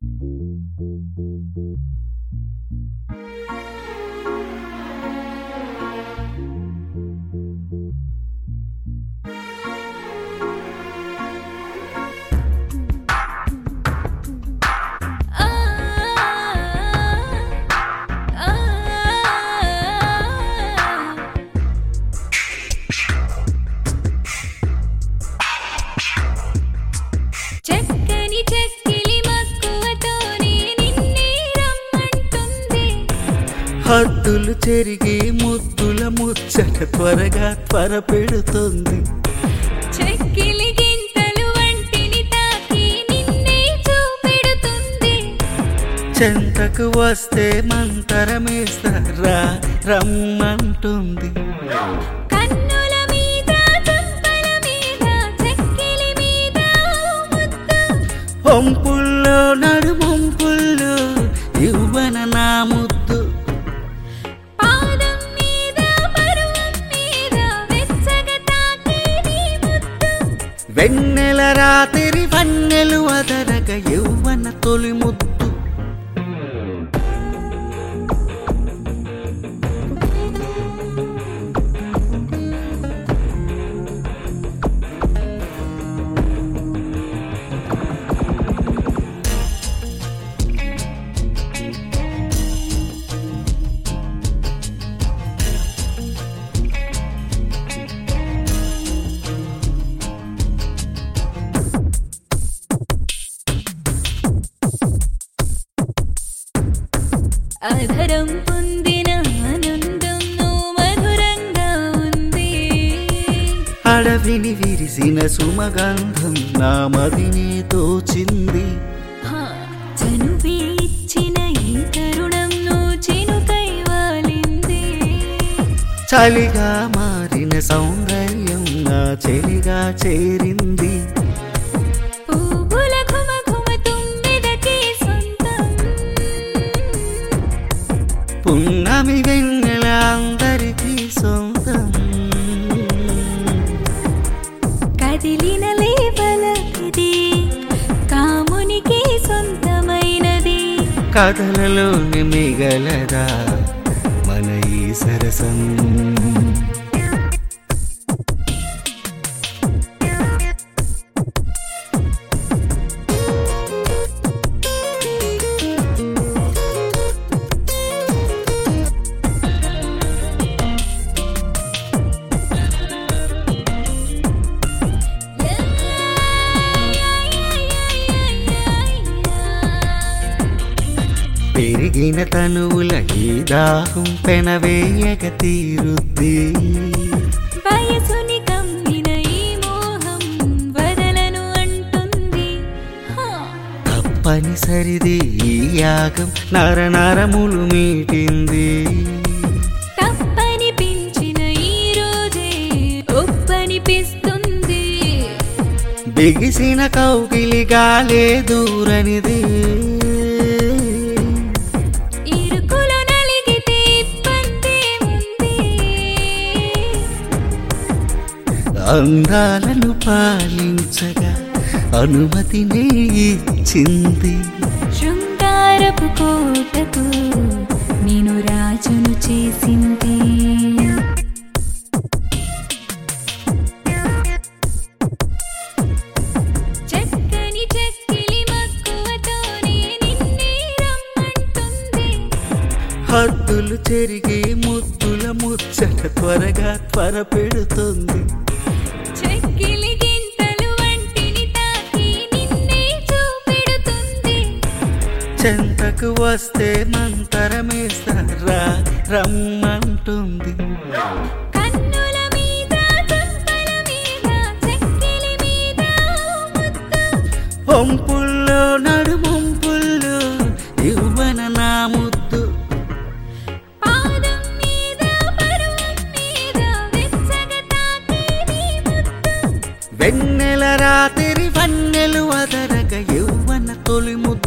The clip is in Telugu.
చక్కని చెక్కిలి మక్కువతోనే నిన్నే రమ్మంటుంది హద్దులు చెరిగి ముద్దుల ముచ్చట త్వరగా త్వర పెడుతుంది చెక్కిలి గింతలు వంటిని తాకి నిన్నే చూపెడుతుంది చెంతకు వస్తే మంతరమేస్తారా రమ్మంటుంది కన్నుల మీద చంపల మీద చెక్కిలి మీద ముద్దు వంపుల్లో నడుమొంపుల్లో ఇవ్వన నా ముద్దు పాదం మీద పరువం మీద వెచ్చగా తాకి నీ ముద్దు వెన్నెల రాత్రి వన్నెలు అదరగ యౌవన తొలి ముద్దు అధరం పొందిన ఆనందం నువ్వు మధురంగా ఉంది అడవిని విరిసిన సుమగంధం నా మదిని తోచింది హా, చనువే ఇచ్చిన ఈ తరుణం నువ్వు చినుకై వాలింది చలిగా మారిన సౌందర్యం నా చెలిగా చేరింది పువ్వుల ఘుమ ఘుమ తుమ్మెదకి సొంతం పున్నమి వెన్నెల అందరికీ సొంతం కదిలిన లేవలకిది కామునికి సొంతమైనది కథలలోని మిగలదా మన ఈ సరసం పెరిగిన తనువుల ఈ దాహం పెనవేయక తీరుద్ది వయసుని కమ్మిన ఈ మోహం వదలను అంటుంది హా, తప్పనిసరిది ఈ యాగం నర నరములు మీటింది తప్పనిపించిన ఈ రోజే ఒప్పనిపిస్తుంది బిగిసిన కౌగిలిగాలే దూరనిది ఇరుకులో నలిగితే ఇబ్బంది ఉంది అందాలను పాలించగా అనుమతినే ఇచ్చింది శృంగారపు కోటకు నేను రాజును చేసింది చక్కని చెక్కిలి మక్కువతోనే నిన్నే రమ్మంటుంది హద్దులు చెరిగి ముద్దుల ముచ్చట త్వరగా త్వర పెడుతుంది చెక్కిలి గింతలు వంటిని తాకి నిన్నే చూపెడుతుంది చెంతకు వస్తే మంతరమేస్తారా రమ్మంటుంది కన్నుల మీద చంపల మీద చెక్కిలి మీద ముద్దు వంపుల్లో నడుమొంపుల్లో ఇవ్వన నా ముద్దు పాదం మీద పరువం మీద వెచ్చగా తాకి నీ ముద్దు వెన్నెల రాత్రి వన్నెలు అదరగ యౌవన తొలి ముద్దు